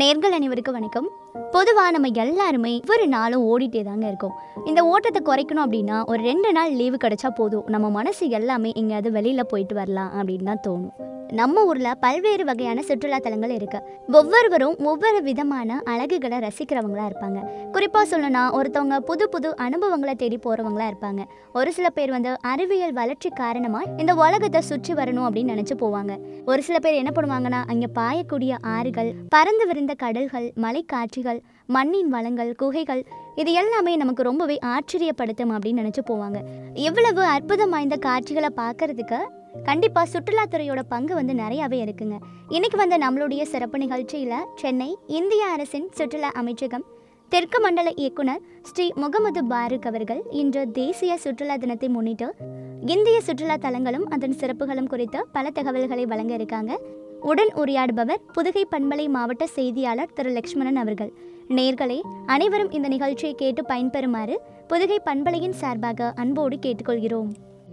நேர்கள் அனைவருக்கும் வணக்கம் பொதுவாக நம்ம எல்லாருமே ஒவ்வொரு நாளும் ஓடிட்டே தாங்க இருக்கோம் இந்த ஓட்டத்தை குறைக்கணும் அப்படின்னா ஒரு ரெண்டு நாள் லீவு கிடைச்சா போதும் நம்ம மனசு எல்லாமே எங்கேயாவது வெளியில் போயிட்டு வரலாம் அப்படின்னு தான் தோணும் நம்ம ஊரில் பல்வேறு வகையான சுற்றுலா தலங்கள் இருக்கு ஒவ்வொருவரும் ஒவ்வொரு விதமான அழகுகளை ரசிக்கிறவங்களா இருப்பாங்க குறிப்பாக சொல்லணும்னா ஒருத்தவங்க புது புது அனுபவங்களை தேடி போகிறவங்களா இருப்பாங்க ஒரு சில பேர் வந்து அறிவியல் வளர்ச்சி காரணமாக இந்த உலகத்தை சுற்றி வரணும் அப்படின்னு நினச்சி போவாங்க ஒரு சில பேர் என்ன பண்ணுவாங்கன்னா அங்கே பாயக்கூடிய ஆறுகள் பறந்து விரிந்த கடல்கள் மலைக்காட்சிகள் மண்ணின் வளங்கள் குகைகள் இது எல்லாமே நமக்கு ரொம்பவே ஆச்சரியப்படுத்தும் அப்படின்னு நினச்சி போவாங்க இவ்வளவு அற்புதம் வாய்ந்த காட்சிகளை பார்க்கறதுக்கு கண்டிப்பாக சுற்றுலாத்துறையோட பங்கு வந்து நிறையாவே இருக்குங்க இன்னைக்கு வந்த நம்மளுடைய சிறப்பு நிகழ்ச்சியில் சென்னை இந்திய அரசின் சுற்றுலா அமைச்சகம் தெற்கு மண்டல இயக்குனர் ஸ்ரீ முகமது பாருக் அவர்கள் இன்று தேசிய சுற்றுலா தினத்தை முன்னிட்டு இந்திய சுற்றுலா தலங்களும் அதன் சிறப்புகளும் குறித்து பல தகவல்களை வழங்க இருக்காங்க உடன் உரையாடுபவர் புதுகை பண்பலை மாவட்ட செய்தியாளர் திரு லக்ஷ்மணன் அவர்கள் நேர்களே அனைவரும் இந்த நிகழ்ச்சியை கேட்டு பயன்பெறுமாறு புதுகை பண்பலையின் சார்பாக அன்போடு கேட்டுக்கொள்கிறோம்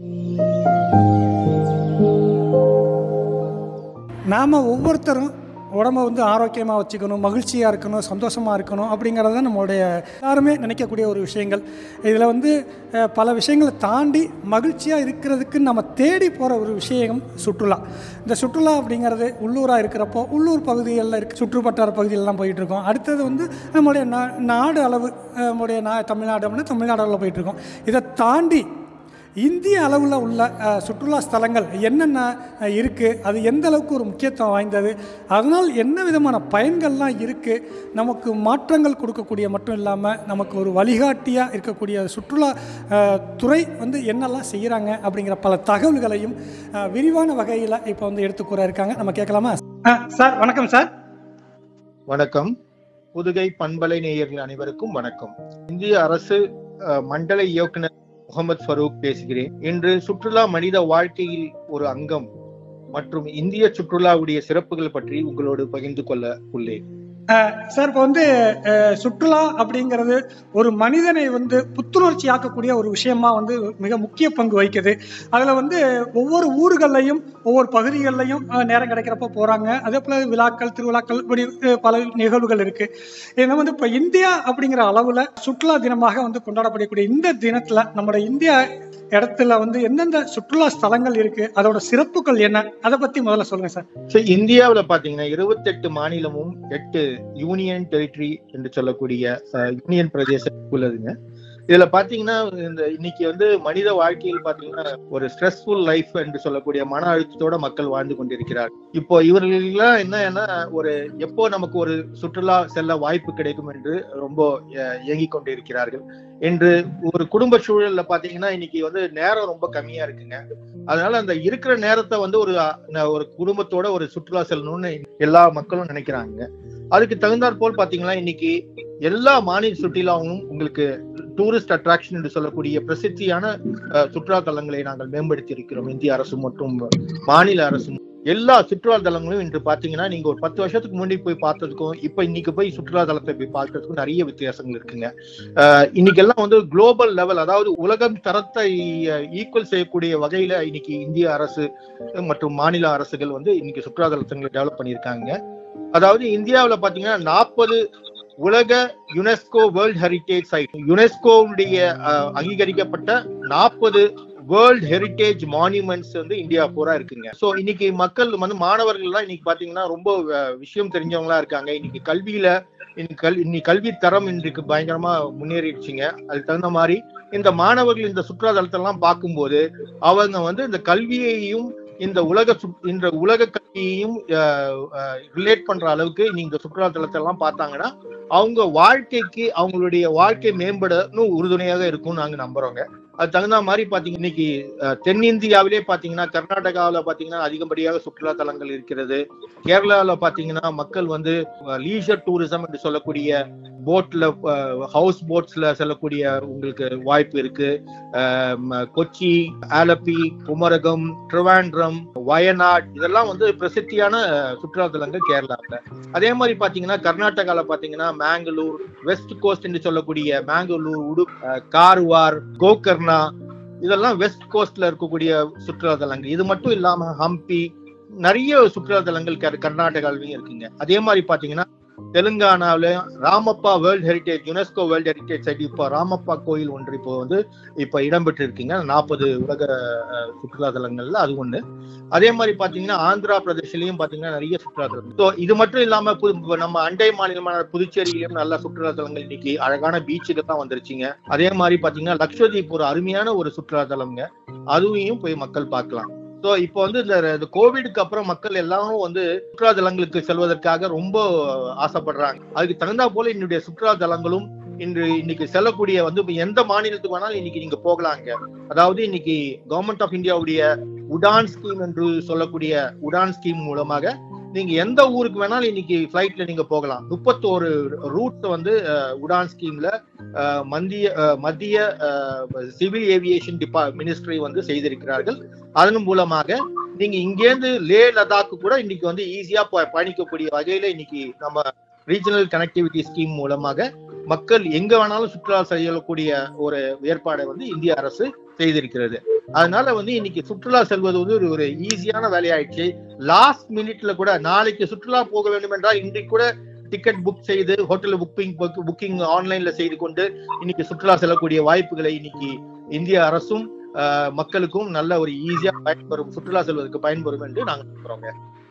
நாம் ஒவ்வொருத்தரும் உடம்ப வந்து ஆரோக்கியமாக வச்சுக்கணும் மகிழ்ச்சியாக இருக்கணும் சந்தோஷமாக இருக்கணும் அப்படிங்கிறது தான் நம்மளுடைய எல்லாருமே நினைக்கக்கூடிய ஒரு விஷயங்கள் இதில் வந்து அஹ், பல விஷயங்களை தாண்டி மகிழ்ச்சியாக இருக்கிறதுக்கு நம்ம தேடி போகிற ஒரு விஷயம் சுற்றுலா இந்த சுற்றுலா அப்படிங்கிறது உள்ளூராக இருக்கிறப்போ உள்ளூர் பகுதிகளில் இருக்க சுற்றுப்பட்டார பகுதிகளெலாம் போயிட்டு இருக்கோம் அடுத்தது வந்து நம்மளுடைய நா நாடு அளவு அஹ், நம்மளுடைய நா தமிழ்நாடு அப்படின்னா தமிழ்நாடு அளவில் போயிட்டுருக்கோம் இதை தாண்டி இந்திய அளவில் உள்ள அஹ், சுற்றுலா ஸ்தலங்கள் என்னென்ன இருக்குது அது எந்த அளவுக்கு ஒரு முக்கியத்துவம் வாய்ந்தது அதனால் என்ன விதமான பயன்கள்லாம் இருக்குது நமக்கு மாற்றங்கள் கொடுக்கக்கூடிய மட்டும் இல்லாமல் நமக்கு ஒரு வழிகாட்டியாக இருக்கக்கூடிய சுற்றுலா அஹ், துறை வந்து என்னெல்லாம் செய்கிறாங்க அப்படிங்கிற பல தகவல்களையும் அஹ், விரிவான வகையில் இப்போ வந்து எடுத்துக்கூற இருக்காங்க நம்ம கேட்கலாமா சார் வணக்கம் சார் வணக்கம் புதுகை பண்பலை நேயர்கள் அனைவருக்கும் வணக்கம் இந்திய அரசு அஹ், மண்டல இயக்குனர் முகமது ஃபரூக் பேசுகிறேன் இன்று சுற்றுலா மனித வாழ்க்கையில் ஒரு அங்கம் மற்றும் இந்திய சுற்றுலாவுடைய சிறப்புகள் பற்றி உங்களோடு பகிர்ந்து கொள்ள உள்ளேன் சார் இப்போ வந்து அஹ், சுற்றுலா அப்படிங்கிறது ஒரு மனிதனை வந்து புத்துணர்ச்சி ஆக்கக்கூடிய ஒரு விஷயமா வந்து மிக முக்கிய பங்கு வகிக்குது அதில் வந்து ஒவ்வொரு ஊர்கள்லையும் ஒவ்வொரு பகுதிகளிலையும் அஹ், நேரம் கிடைக்கிறப்ப போகிறாங்க அதே போல் விழாக்கள் திருவிழாக்கள் இப்படி அஹ், பல நிகழ்வுகள் இருக்குது இது வந்து இப்போ இந்தியா அப்படிங்கிற அளவில் சுற்றுலா தினமாக வந்து கொண்டாடப்படக்கூடிய இந்த தினத்தில் நம்மளோட இந்தியா இடத்துல வந்து எந்தெந்த சுற்றுலா ஸ்தலங்கள் இருக்கு அதோட சிறப்புகள் என்ன அதை பத்தி முதல்ல சொல்லுங்க சார் So, இந்தியாவுல பாத்தீங்கன்னா இருபத்தெட்டு மாநிலமும் எட்டு யூனியன் டெரிட்டரி என்று சொல்லக்கூடிய அஹ், யூனியன் பிரதேசம் உள்ளதுங்க இதுல பாத்தீங்கன்னா இந்த இன்னைக்கு வந்து மனித வாழ்க்கையில் பாத்தீங்கன்னா ஒரு ஸ்ட்ரெஸ்ஃபுல் லைஃப் என்று சொல்லக்கூடிய மன அழுத்தத்தோட மக்கள் வாழ்ந்து கொண்டிருக்கிறார் இப்போ இவர்களெல்லாம் என்னன்னா ஒரு எப்போ நமக்கு ஒரு சுற்றுலா செல்ல வாய்ப்பு கிடைக்கும் என்று ரொம்ப அஹ், ஏங்கிக் கொண்டிருக்கிறார்கள் என்று ஒரு குடும்ப சூழல்ல பாத்தீங்கன்னா இன்னைக்கு வந்து நேரம் ரொம்ப கம்மியா இருக்குங்க அதனால அந்த இருக்கிற நேரத்தை வந்து ஒரு அஹ், ஒரு குடும்பத்தோட ஒரு சுற்றுலா செல்லணும்னு எல்லா மக்களும் நினைக்கிறாங்க அதுக்கு தகுந்தாற் போல் பாத்தீங்கன்னா இன்னைக்கு எல்லா மாநில சுற்றுலாவும் உங்களுக்கு டூரிஸ்ட் அட்ராக்ஷன் என்று சொல்லக்கூடிய பிரசித்தியான அஹ், சுற்றுலா தலங்களை நாங்கள் மேம்படுத்தி இருக்கிறோம் இந்திய அரசு மற்றும் மாநில அரசும் எல்லா சுற்றுலா தலங்களும் இன்று பாத்தீங்கன்னா நீங்க ஒரு பத்து வருஷத்துக்கு முன்னாடி போய் பார்த்ததுக்கும் இப்ப இன்னைக்கு போய் சுற்றுலா தலத்தை போய் பார்க்கறதுக்கும் நிறைய வித்தியாசங்கள் இருக்குங்க அஹ், இன்னைக்கு எல்லாம் வந்து குளோபல் லெவல் அதாவது உலகம் தரத்தை ஈக்குவல் செய்யக்கூடிய வகையில இன்னைக்கு இந்திய அரசு மற்றும் மாநில அரசுகள் வந்து இன்னைக்கு சுற்றுலா தலங்களை டெவலப் பண்ணியிருக்காங்க அதாவது இந்தியாவுல பாத்தீங்கன்னா நாற்பது உலக யுனெஸ்கோ வேர்ல்ட் ஹெரிட்டேஜ் சைட் யுனெஸ்கோவுடைய அஹ், அங்கீகரிக்கப்பட்ட நாற்பது வேர்ல்ட் ஹெரிட்டேஜ் மான்யூமெண்ட்ஸ் வந்து இந்தியா பூரா இருக்குங்க சோ இன்னைக்கு மக்கள் வந்து மாணவர்கள் எல்லாம் இன்னைக்கு பாத்தீங்கன்னா ரொம்ப அஹ், விஷயம் தெரிஞ்சவங்களா இருக்காங்க இன்னைக்கு கல்வியில இன்னைக்கு கல் இன்னைக்கு கல்வி தரம் இன்றைக்கு பயங்கரமா முன்னேறிடுச்சுங்க அதுக்கு தகுந்த மாதிரி இந்த மாணவர்கள் இந்த சுற்றுலா தலத்தெல்லாம் பார்க்கும்போது அவங்க வந்து இந்த கல்வியையும் இந்த உலக சுற்- இந்த உலக கல்வியையும் ரிலேட் பண்ற அளவுக்கு நீங்க இந்த சுற்றுலா தலத்தை எல்லாம் பார்த்தாங்கன்னா அவங்க வாழ்க்கைக்கு அவங்களுடைய வாழ்க்கை மேம்படணும் உறுதுணையாக இருக்கும்னு நாங்க நம்புறோங்க அது தகுந்த மாதிரி பாத்தீங்க இன்னைக்கு அஹ், தென்னிந்தியாவிலே பாத்தீங்கன்னா கர்நாடகாவில பாத்தீங்கன்னா அதிகப்படியாக சுற்றுலா தலங்கள் இருக்கிறது கேரளாவில பாத்தீங்கன்னா மக்கள் வந்து லீஷர் டூரிசம் என்று சொல்லக்கூடிய போட்ல ஹவுஸ் போட்ஸ்ல செல்லக்கூடிய உங்களுக்கு வாய்ப்பு இருக்கு அஹ், ம- கொச்சி ஆலப்பி குமரகம் திருவாண்ட்ரம் வயநாட் இதெல்லாம் வந்து பிரசித்தியான அஹ், சுற்றுலா தலங்கள் கேரளாவில் அதே மாதிரி பாத்தீங்கன்னா கர்நாடகால பாத்தீங்கன்னா மேங்களூர் வெஸ்ட் கோஸ்ட் என்று சொல்லக்கூடிய மேங்களூர் உடுப் அஹ், கார்வார் கோகர்ணா இதெல்லாம் வெஸ்ட் கோஸ்ட்ல இருக்கக்கூடிய சுற்றுலா தலங்கள் இது மட்டும் இல்லாம ஹம்பி நிறைய சுற்றுலா தலங்கள் கர்- கர்நாடகாவிலயும் இருக்குங்க அதே மாதிரி பாத்தீங்கன்னா தெலுங்கானாவில Ramappa world heritage UNESCO world heritage site இப்போ ராமப்பா கோயில் ஒன்று இப்போ வந்து இப்ப இடம்பெற்று இருக்கீங்க நாற்பது உலக அஹ், சுற்றுலா தலங்கள்ல அது ஒண்ணு அதே மாதிரி பாத்தீங்கன்னா ஆந்திரா பிரதேஷ்லயும் பாத்தீங்கன்னா நிறைய சுற்றுலா தலங்கள் ஸோ இது மட்டும் இல்லாம புது- இப்ப நம்ம அண்டை மாநிலமான புதுச்சேரியிலும் நல்ல சுற்றுலா தலங்கள் இன்னைக்கு அழகான பீச்சுக்கு தான் வந்துருச்சுங்க அதே மாதிரி பாத்தீங்கன்னா லட்சதீப் ஒரு அருமையான ஒரு சுற்றுலா தலம்ங்க அதுவையும் போய் மக்கள் பார்க்கலாம் ஸோ இப்போ வந்து இந்த இந்த கோவிடுக்கு அப்புறம் மக்கள் எல்லாரும் வந்து சுற்றுலா தலங்களுக்கு செல்வதற்காக ரொம்ப ஆசைப்படுறாங்க அதுக்கு தகுந்தா போல என்னுடைய சுற்றுலா தலங்களும் இன்று இன்னைக்கு செல்லக்கூடிய வந்து இப்ப எந்த மாநிலத்துக்கு வேணாலும் இன்னைக்கு நீங்க போகலாங்க அதாவது இன்னைக்கு கவர்மெண்ட் ஆஃப் இந்தியாவுடைய உடான் ஸ்கீம் என்று சொல்லக்கூடிய உடான் ஸ்கீம் மூலமாக நீங்க எந்த ஊருக்கு வேணாலும் இன்னைக்கு ஃபிளைட்ல நீங்க போகலாம் முப்பத்தோரு ரூட் வந்து அஹ், உடான் ஸ்கீம்ல அஹ், மத்திய அஹ், மத்திய சிவில் ஏவியேஷன் டிபா மினிஸ்ட்ரி வந்து செய்திருக்கிறார்கள் அதன் மூலமாக நீங்க இங்கேருந்து லே லடாக்கு கூட இன்னைக்கு வந்து ஈஸியா பயணிக்கக்கூடிய வகையில இன்னைக்கு நம்ம ரீஜனல் கனெக்டிவிட்டி ஸ்கீம் மூலமாக மக்கள் எங்க வேணாலும் சுற்றுலா செல்லக்கூடிய ஒரு ஏற்பாடை வந்து இந்திய அரசு செய்திருக்கிறது அதனால வந்து இன்னைக்கு சுற்றுலா செல்வது வந்து ஒரு ஒரு ஈஸியான வேலையாயிடுச்சு லாஸ்ட் மினிட்ல கூட நாளைக்கு சுற்றுலா போக வேண்டும் என்றால் இன்றைக்கு கூட டிக்கெட் புக் செய்து ஹோட்டல் புக்கிங் புக்கிங் ஆன்லைன்ல செய்து கொண்டு இன்னைக்கு சுற்றுலா செல்லக்கூடிய வாய்ப்புகளை இன்னைக்கு இந்திய அரசும் ஆஹ், மக்களுக்கும் நல்ல ஒரு ஈஸியா பயன்பெறும் சுற்றுலா செல்வதற்கு பயன்பெறும் என்று நாங்க சொல்றோங்க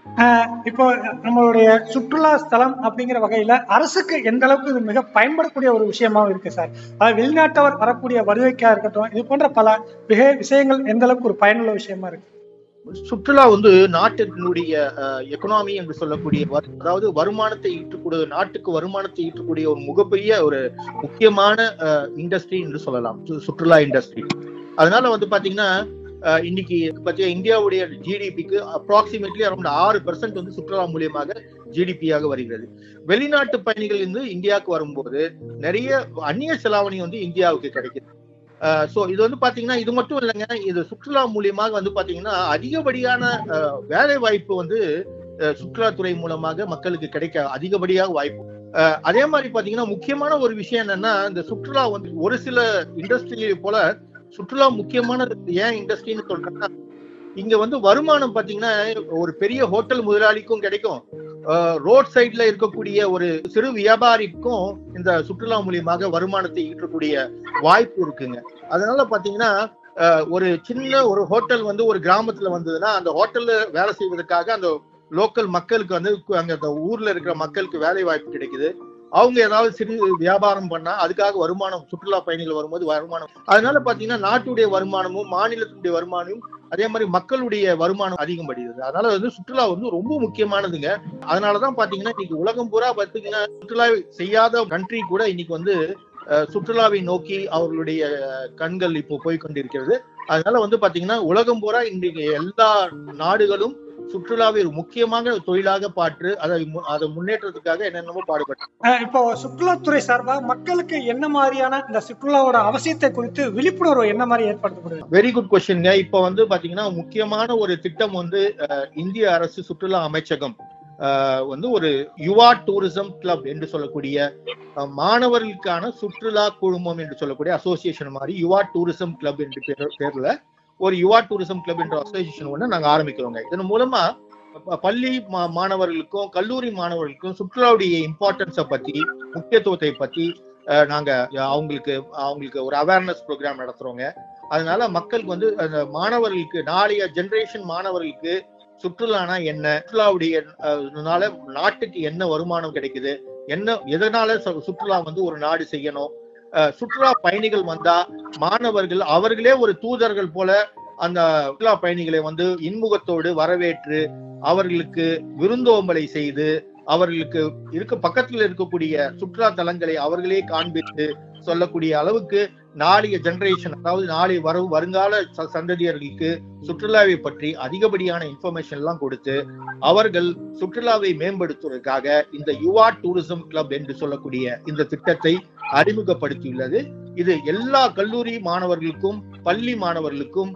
இப்போ நம்மளுடைய சுற்றுலா ஸ்தலம் அப்படிங்கிற வகையில அரசுக்கு எந்த அளவுக்கு இது மிக பயன்படக்கூடிய ஒரு விஷயமாவும் இருக்கு சார் அதாவது வெளிநாட்டவர் வரக்கூடிய வருகைக்கா இருக்கட்டும் இது போன்ற பல மிக விஷயங்கள் எந்த அளவுக்கு ஒரு பயனுள்ள விஷயமா இருக்கு சுற்றுலா வந்து நாட்டினுடைய எக்கனாமி என்று சொல்லக்கூடிய வரு- அதாவது வருமானத்தை ஈட்டக்கூடிய நாட்டுக்கு வருமானத்தை ஈட்டக்கூடிய ஒரு மிகப்பெரிய ஒரு முக்கியமான இண்டஸ்ட்ரி என்று சொல்லலாம் சு- சுற்றுலா இண்டஸ்ட்ரி அதனால வந்து பாத்தீங்கன்னா அஹ், இன்னைக்கு பாத்தீங்கன்னா இந்தியாவுடைய ஜிடிபிக்கு அப்ராக்சிமேட்லி அரௌண்ட் ஆறு பெர்சென்ட் வந்து சுற்றுலா மூலியமாக ஜிடிபியாக வருகிறது வெளிநாட்டு பயணிகள் வந்து இந்தியாவுக்கு வரும்போது நிறைய அந்நிய செலாவணி வந்து இந்தியாவுக்கு கிடைக்குது சோ இது வந்து பாத்தீங்கன்னா இது மட்டும் இல்லைங்க இது சுற்றுலா மூலியமாக வந்து பாத்தீங்கன்னா அதிகப்படியான அஹ், வேலை வாய்ப்பு வந்து அஹ், சுற்றுலாத்துறை மூலமாக மக்களுக்கு கிடைக்க அதிகப்படியாக வாய்ப்பு அஹ், அதே மாதிரி பாத்தீங்கன்னா முக்கியமான ஒரு விஷயம் என்னன்னா இந்த சுற்றுலா வந்து ஒரு சில இண்டஸ்ட்ரி போல சுற்றுலா முக்கியமான ஏன் இண்டஸ்ட்ரின்னு சொல்றேன்னா இங்க வந்து வருமானம் பாத்தீங்கன்னா ஒரு பெரிய ஹோட்டல் முதலாளிக்கும் கிடைக்கும் ரோட் சைட்ல இருக்கக்கூடிய ஒரு சிறு வியாபாரிக்கும் இந்த சுற்றுலா மூலியமாக வருமானத்தை ஈட்டக்கூடிய வாய்ப்பு இருக்குங்க அதனால பாத்தீங்கன்னா அஹ், ஒரு சின்ன ஒரு ஹோட்டல் வந்து ஒரு கிராமத்துல வந்ததுன்னா அந்த ஹோட்டல்ல வேலை செய்வதற்காக அந்த லோக்கல் மக்களுக்கு வந்து கு- அங்க அந்த ஊர்ல இருக்கிற மக்களுக்கு வேலை வாய்ப்பு கிடைக்குது அவங்க ஏதாவது சிறு வியாபாரம் பண்ணா அதுக்காக வருமானம் சுற்றுலா பயணிகள் வரும்போது வருமானம் அதனால பாத்தீங்கன்னா நாட்டுடைய வருமானமும் மாநிலத்தினுடைய வருமானமும் அதே மாதிரி மக்களுடைய வருமானம் அதிகப்படுகிறது அதனால வந்து சுற்றுலா வந்து ரொம்ப முக்கியமானதுங்க அதனாலதான் பாத்தீங்கன்னா இன்னைக்கு உலகம் பூரா பாத்தீங்கன்னா சுற்றுலா செய்யாத கண்ட்ரி கூட இன்னைக்கு வந்து அஹ், சுற்றுலாவை நோக்கி அவர்களுடைய கண்கள் இப்போ போய் கொண்டிருக்கிறது அதனால வந்து பாத்தீங்கன்னா உலகம் பூரா இன்றைக்கு எல்லா நாடுகளும் சுற்றுலாவை ஒரு முக்கியமான தொழிலாக பாற்று அதை மு- அதை முன்னேற்றத்துக்காக என்னென்னமோ பாடுபட்டு அஹ் இப்போ சுற்றுலாத்துறை சார்பா மக்களுக்கு என்ன மாதிரியான இந்த சுற்றுலாவோட அவசியத்தை குறித்து விழிப்புணர்வு என்ன மாதிரி ஏற்படுத்தப்படுது வெரி குட் கொஸ்டின்ங்க இப்போ வந்து பாத்தீங்கன்னா முக்கியமான ஒரு திட்டம் வந்து அஹ், இந்திய அரசு சுற்றுலா அமைச்சகம் அஹ், வந்து ஒரு யுவா டூரிசம் கிளப் என்று சொல்லக்கூடிய அஹ், மாணவர்களுக்கான சுற்றுலா குழுமம் என்று சொல்லக்கூடிய அசோசியேஷன் மாதிரி யுவா டூரிசம் கிளப் என்று பேர்- பேர்ல ஒரு யுவா டூரிசம் கிளப் என்ற அசோசியேஷன் ஒன்று நாங்க ஆரம்பிக்கிறோங்க இதன் மூலமா ப- பள்ளி மா- மாணவர்களுக்கும் கல்லூரி மாணவர்களுக்கும் சுற்றுலாவுடைய இம்பார்ட்டன்ஸை பத்தி முக்கியத்துவத்தை பத்தி அஹ், நாங்க அவங்களுக்கு அவங்களுக்கு ஒரு அவேர்னஸ் ப்ரோக்ராம் நடத்துறோங்க அதனால மக்களுக்கு வந்து அந்த மாணவர்களுக்கு நாளைய ஜெனரேஷன் மாணவர்களுக்கு சுற்றுலானா என்ன சுற்றுலாவுடைய அஹ், னால நாட்டுக்கு என்ன வருமானம் கிடைக்குது என்ன எதனால சு- சுற்றுலா வந்து ஒரு நாடு செய்யணும் அஹ், சுற்றுலா பயணிகள் வந்தா மாணவர்கள் அவர்களே ஒரு தூதர்கள் போல அந்த சுற்றுலா பயணிகளை வந்து இன்முகத்தோடு வரவேற்று அவர்களுக்கு விருந்தோம்பலை செய்து அவர்களுக்கு இருக்க பக்கத்தில் இருக்கக்கூடிய சுற்றுலா தலங்களை அவர்களே காண்பித்து சொல்லக்கூடிய அளவுக்கு நாளைய ஜெனரேஷன் அதாவது நாளை வரும் வருங்கால ச- சந்ததியர்களுக்கு சுற்றுலாவை பற்றி அதிகப்படியான இன்ஃபர்மேஷன் எல்லாம் கொடுத்து அவர்கள் சுற்றுலாவை மேம்படுத்துவதற்காக இந்த யுவா டூரிசம் கிளப் என்று சொல்லக்கூடிய இந்த திட்டத்தை அறிமுகப்படுத்தியுள்ளது இது எல்லா கல்லூரி மாணவர்களுக்கும் பள்ளி மாணவர்களுக்கும்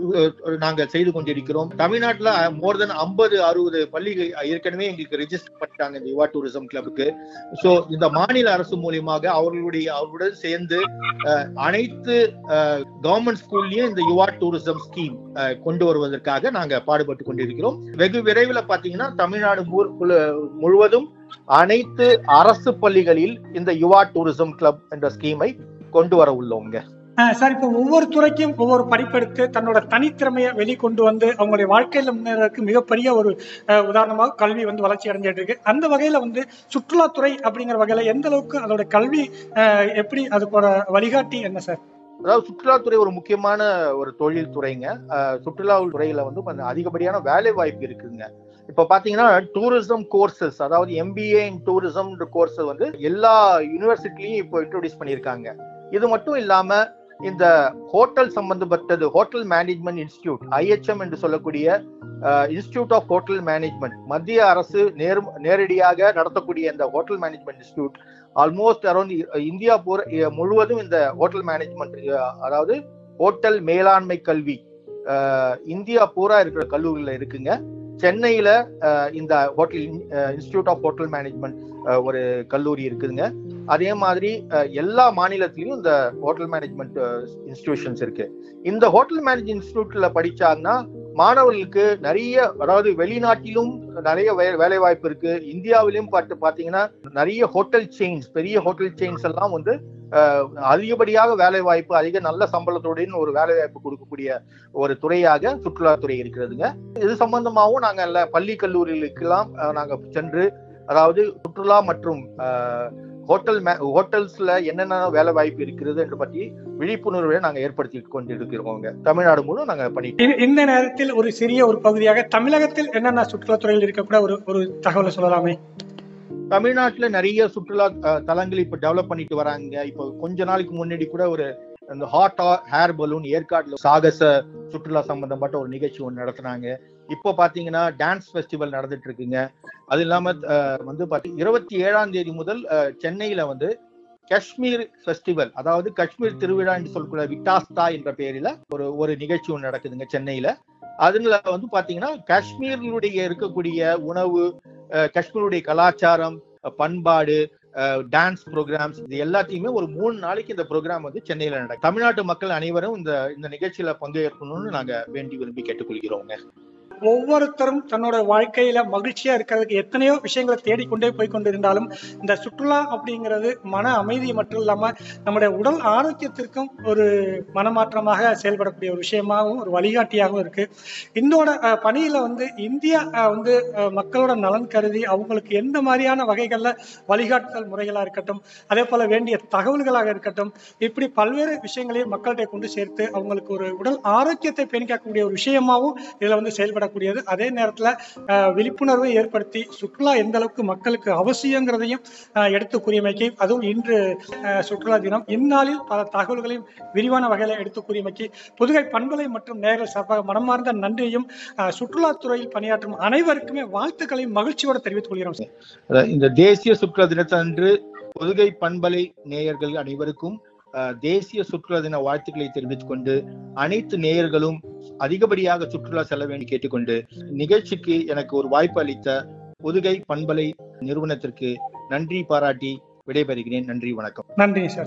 அஹ், நாங்க செய்து கொண்டிருக்கிறோம் தமிழ்நாட்டுல மோர் தென் ஐம்பது அறுபது பள்ளிகள் ஏற்கனவே எங்களுக்கு ரெஜிஸ்டர் பண்ணிட்டாங்க இந்த யுவா டூரிசம் கிளப்புக்கு சோ இந்த மாநில அரசு மூலியமாக அவர்களுடைய அவருடன் சேர்ந்து அஹ், அனைத்து கவர்மெண்ட் ஸ்கூல்லயும் இந்த யுவா டூரிசம் ஸ்கீம் கொண்டு வருவதற்காக நாங்க பாடுபட்டு கொண்டிருக்கிறோம் வெகு விரைவில் பாத்தீங்கன்னா தமிழ்நாடு மூ- முழு- முழுவதும் அனைத்து அரசு பள்ளிகளில் இந்த யுவா டூரிசம் கிளப் என்ற ஸ்கீமை கொண்டு வர உள்ளோங்க அஹ் சார் இப்போ ஒவ்வொரு துறைக்கும் ஒவ்வொரு படிப்பெடுத்து தன்னோட தனித்திறமையை வெளிக்கொண்டு வந்து அவங்களுடைய வாழ்க்கையில முன்னேறதுக்கு மிகப்பெரிய ஒரு அஹ், உதாரணமாக கல்வி வந்து வளர்ச்சி அடைஞ்சிட்டு இருக்கு அந்த வகையில வந்து சுற்றுலாத்துறை அப்படிங்கிற வகையில எந்த அளவுக்கு அதோட கல்வி அஹ், எப்படி அதுக்கோட வழிகாட்டி என்ன சார் அதாவது சுற்றுலாத்துறை ஒரு முக்கியமான ஒரு தொழில் துறைங்க அஹ், சுற்றுலா துறையில வந்து கொஞ்சம் அதிகப்படியான வேலை வாய்ப்பு இருக்குங்க இப்ப பாத்தீங்கன்னா டூரிசம் கோர்சஸ் அதாவது எம்பிஏ இன் டூரிசம் கோர்ஸ் வந்து எல்லா யூனிவர்சிட்டிலையும் இப்போ இன்ட்ரோடியூஸ் பண்ணியிருக்காங்க இது மட்டும் இல்லாம இந்த ஹோட்டல் சம்பந்தப்பட்டது ஹோட்டல் மேனேஜ்மெண்ட் இன்ஸ்டிடியூட் ஐஹெச்எம் என்று சொல்லக்கூடிய இன்ஸ்டிடியூட் ஆஃப் ஹோட்டல் மேனேஜ்மெண்ட் மத்திய அரசு நேர் நேரடியாக நடத்தக்கூடிய இந்த hotel management institute almost around India பூரா அஹ், முழுவதும் இந்த ஹோட்டல் மேனேஜ்மெண்ட் அதாவது ஹோட்டல் மேலாண்மை கல்வி அஹ், இந்தியா பூரா இருக்கிற கல்லூரியில இருக்குங்க சென்னையில அஹ், இந்த hotel institute of hotel management ஒரு கல்லூரி இருக்குதுங்க அதே மாதிரி அஹ், எல்லா மாநிலத்திலயும் இந்த ஹோட்டல் மேனேஜ்மெண்ட் இன்ஸ்டிடியூஷன்ஸ் இருக்கு இந்த ஹோட்டல் மேனேஜ் இன்ஸ்டிடியூட்ல படிச்சாங்கன்னா மாணவர்களுக்கு நிறைய அதாவது வெளிநாட்டிலும் நிறைய வே- வேலை வாய்ப்பு இருக்கு இந்தியாவிலும் பார்த்து பாத்தீங்கன்னா நிறைய ஹோட்டல் செயின்ஸ் பெரிய ஹோட்டல் செயின்ஸ் எல்லாம் வந்து அஹ், அதிகப்படியாக வேலை வாய்ப்பு அதிக நல்ல சம்பளத்துடன் ஒரு வேலை வாய்ப்பு கொடுக்கக்கூடிய ஒரு துறையாக சுற்றுலாத்துறை இருக்கிறதுங்க இது சம்பந்தமாகவும் நாங்க எல்லா பள்ளி கல்லூரிகளுக்கெல்லாம் அஹ், நாங்க சென்று அதாவது சுற்றுலா மற்றும் அஹ், ஹோட்டல் மே- ஹோட்டல்ஸ்ல என்னென்ன வேலை வாய்ப்பு இருக்கிறது என்று பற்றி விழிப்புணர்வை நாங்க ஏற்படுத்தி கொண்டிருக்கிறோங்க தமிழ்நாடு முழு நாங்க பண்ணிட்டு இ- இந்த நேரத்தில் ஒரு சிறிய ஒரு பகுதியாக தமிழகத்தில் என்னென்ன சுற்றுலாத்துறையில் இருக்கக்கூட ஒரு ஒரு தகவலை சொல்லலாமே தமிழ்நாட்டுல நிறைய சுற்றுலா அஹ், தலங்கள் இப்ப டெவலப் பண்ணிட்டு வராங்க இப்போ கொஞ்ச நாளைக்கு முன்னாடி கூட ஒரு அந்த ஹாட் ஹேர் பலூன் ஏற்காடுல சாகச சுற்றுலா சம்பந்தப்பட்ட ஒரு நிகழ்ச்சி ஒன்று நடத்துனாங்க இப்போ பாத்தீங்கன்னா டான்ஸ் ஃபெஸ்டிவல் நடந்துட்டு இருக்குங்க அது இல்லாம அஹ், வந்து பாத்தீங்க இருபத்தி ஏழாம் தேதி முதல் அஹ், சென்னையில வந்து காஷ்மீர் ஃபெஸ்டிவல் அதாவது காஷ்மீர் திருவிழா என்று சொல்லக்கூடிய விட்டாஸ்தா என்ற பெயரில ஒரு ஒரு நிகழ்ச்சி ஒன்று நடக்குதுங்க சென்னையில அதுல வந்து பாத்தீங்கன்னா காஷ்மீரினுடைய இருக்கக்கூடிய உணவு அஹ், காஷ்மீருடைய கலாச்சாரம் அஹ், பண்பாடு டான்ஸ் ப்ரோக்ராம்ஸ் இது எல்லாத்தையுமே ஒரு மூணு நாளைக்கு இந்த ப்ரோக்ராம் வந்து சென்னையில நடக்கும் தமிழ்நாட்டு மக்கள் அனைவரும் இந்த இந்த நிகழ்ச்சியில பங்கேற்கணும்னு நாங்க வேண்டி விரும்பி கேட்டுக்கொள்கிறோங்க ஒவ்வொருத்தரும் தன்னோட வாழ்க்கையில மகிழ்ச்சியா இருக்கிறதுக்கு எத்தனையோ விஷயங்களை தேடிக்கொண்டே போய் கொண்டிருந்தாலும் இந்த சுற்றுலா அப்படிங்கிறது மன அமைதி மட்டும் இல்லாம நம்முடைய உடல் ஆரோக்கியத்திற்கும் ஒரு மனமாற்றமாக செயல்படக்கூடிய ஒரு விஷயமாகவும் ஒரு வழிகாட்டியாகவும் இருக்கு இதோட அஹ், பணியில வந்து இந்தியா அஹ், வந்து அஹ், மக்களோட நலன் கருதி அவங்களுக்கு எந்த மாதிரியான வகைகள்ல வழிகாட்டுதல் முறைகளா இருக்கட்டும் அதே போல வேண்டிய தகவல்களாக இருக்கட்டும் இப்படி பல்வேறு விஷயங்களையும் மக்கள்கிட்ட கொண்டு சேர்த்து அவங்களுக்கு ஒரு உடல் ஆரோக்கியத்தை பேணி காக்கக்கூடிய ஒரு விஷயமாவும் இதுல வந்து செயல்படக்கூடியது அதே நேரத்துல அஹ், விழிப்புணர்வை ஏற்படுத்தி சுற்றுலா எந்த அளவுக்கு மக்களுக்கு அவசியங்கிறதையும் அஹ், எடுத்து கூறியமைக்கு அதுவும் இன்று அஹ், சுற்றுலா தினம் இந்நாளில் பல தகவல்களையும் விரிவான வகையில எடுத்து கூறியமைக்கு புதுகை பண்பலை மற்றும் நேரில் சார்பாக மனமார்ந்த நன்றியையும் அஹ், சுற்றுலாத்துறையில் பணியாற்றும் அனைவருக்குமே வாழ்த்துக்களையும் மகிழ்ச்சியோட தெரிவித்துக் கொள்கிறோம் சார். அஹ் இந்த தேசிய சுற்றுலா தினத்தன்று புதுகை பண்பலை நேயர்கள் அனைவருக்கும் அஹ், தேசிய சுற்றுலா தின வாழ்த்துக்களை தெரிவித்துக் கொண்டு அனைத்து நேயர்களும் அதிகப்படியாக சுற்றுலா செல்ல வேண்டி கேட்டுக்கொண்டு நிகழ்ச்சிக்கு எனக்கு ஒரு வாய்ப்பு அளித்த புதுகை பண்பலை நிறுவனத்திற்கு நன்றி பாராட்டி விடைபெறுகிறேன் நன்றி வணக்கம் நன்றி சார்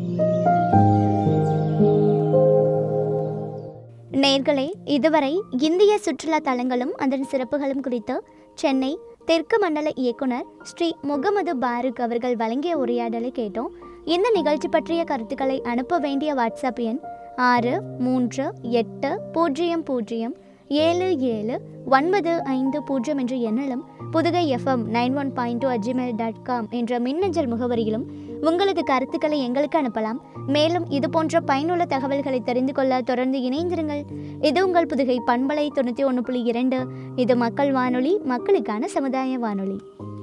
நேர்களே இதுவரை இந்திய சுற்றுலா தலங்களும் அதன் சிறப்புகளும் குறித்து சென்னை தெற்கு மண்டல இயக்குனர் ஸ்ரீ முகமது பாருக் அவர்கள் வழங்கிய உரையாடலை கேட்டோம் இந்த நிகழ்ச்சி பற்றிய கருத்துக்களை அனுப்ப வேண்டிய வாட்ஸ்அப் எண் ஆறு மூன்று எட்டு பூஜ்ஜியம் பூஜ்ஜியம் ஏழு ஏழு ஒன்பது ஐந்து பூஜ்ஜியம் என்ற எண்ணிலும் Pudugai FM nine one point two at gmail dot com என்ற மின்னஞ்சல் முகவரியிலும் உங்களது கருத்துக்களை எங்களுக்கு அனுப்பலாம் மேலும் இது போன்ற பயனுள்ள தகவல்களை தெரிந்து கொள்ள தொடர்ந்து இணைந்திருங்கள் இது உங்கள் புதுகை பண்பலை தொண்ணூற்றி ஒன்று புள்ளி இரண்டு இது மக்கள் வானொலி மக்களுக்கான சமுதாய வானொலி